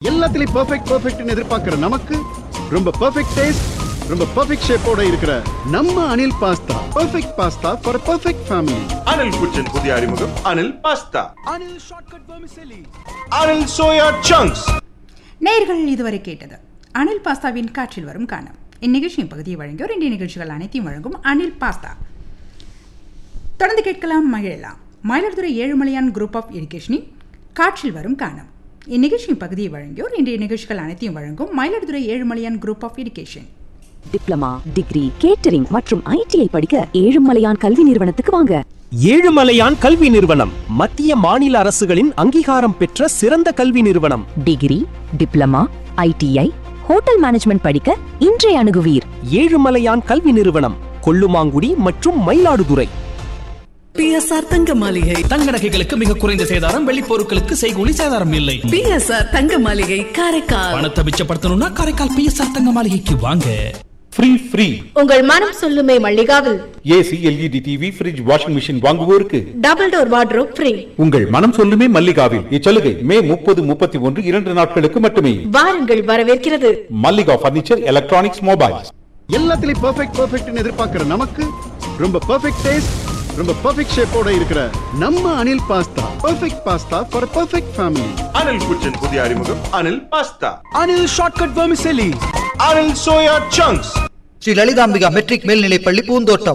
எல்லாத்துலயும் பெர்ஃபெக்ட் பெர்ஃபெக்ட்னு எதிர்பார்க்கிற நமக்கு ரொம்ப பெர்ஃபெக்ட் டேஸ்ட் ரொம்ப பெர்ஃபெக்ட் ஷேப்போட இருக்கிற நம்ம Anil pasta perfect pasta for perfect family Anil kitchen புதிய அறிமுகம் Anil pasta Anil Shortcut Vermicelli. Anil soya chunks நேயர்கள் இதுவரை கேட்டது அனில் பாஸ்தாவின் காற்றில் வரும் காணம் இந்நிகழ்ச்சியின் பகுதியை வழங்கியோர் இன்றைய நிகழ்ச்சிகள் அனைத்தையும் வழங்கும் அனில் பாஸ்தா தொடர்ந்து கேட்கலாம் மகிழலாம் மயிலாடுதுறை ஏழுமலையான் குரூப் ஆஃப் எஜுகேஷனின் காற்றில் வரும் காணம் இந்நிகழ்ச்சியின் பகுதியை வழங்கியோர் இன்றைய நிகழ்ச்சிகள் அனைத்தையும் வழங்கும் Mayiladuthurai Ezhumalaiyan group of education diploma degree catering மற்றும் ஐடிஐ படிக்க ஏழுமலையான் கல்வி நிறுவனத்துக்கு வாங்க ஏழுமலையான் கல்வி நிறுவனம் மத்திய மாநில அரசுகளின் அங்கீகாரம் பெற்ற சிறந்த கல்வி நிறுவனம் degree diploma ITI hotel management படிக்க இன்றைய அணுகுவீர் ஏழுமலையான் கல்வி நிறுவனம் கொல்லுமாங்குடி மற்றும் மயிலாடுதுறை பிஎஸ்ஆர் தங்க மாளிகை தங்க நகைகளுக்கு மிக குறைந்த சேதாரம் வெள்ளி பொருட்களுக்கு செய்கூலி சேதாரம் இல்லை பிஎஸ்ஆர் தங்க மாளிகை காரைக்கால் பணத்தை மிச்சப்படுத்தணும்னா காரைக்கால் பிஎஸ்ஆர் தங்க மாளிகைக்கு வாங்க ஃப்ரீ ஃப்ரீ உங்கள் மனம் சொல்லுமே மல்லிகாவில் AC LED TV fridge washing machine வாங்குவோருக்கு டபுள் டோர் வார்ட்ரோப் ஃப்ரீ உங்கள் மனம் சொல்லுமே மல்லிகாவில் இச்சலுகை மே முப்பது முப்பத்தி ஒன்று இரண்டு நாட்களுக்கு மட்டுமே வாருங்கள் வரவேற்கிறது மல்லிகா பர்னிச்சர் எலக்ட்ரானிக்ஸ் மொபைல்ஸ் எல்லாத்துலயும் பெர்ஃபெக்ட் பெர்ஃபெக்ட்னு எதிர்பார்க்கிற நமக்கு ரொம்ப பெர்ஃபெக்ட் டேஸ்ட் ரொம்ப பெர்ஃபெக்ட் ஷேப்போட இருக்கிற நம்ம Anil pasta perfect pasta for perfect family Anil kitchen புதிய அறிமுகம் Anil pasta Anil Shortcut Vermicelli. Anil soya chunks Sri Lalithambika matric மேல்நிலைப்பள்ளி பூந்தோட்டம்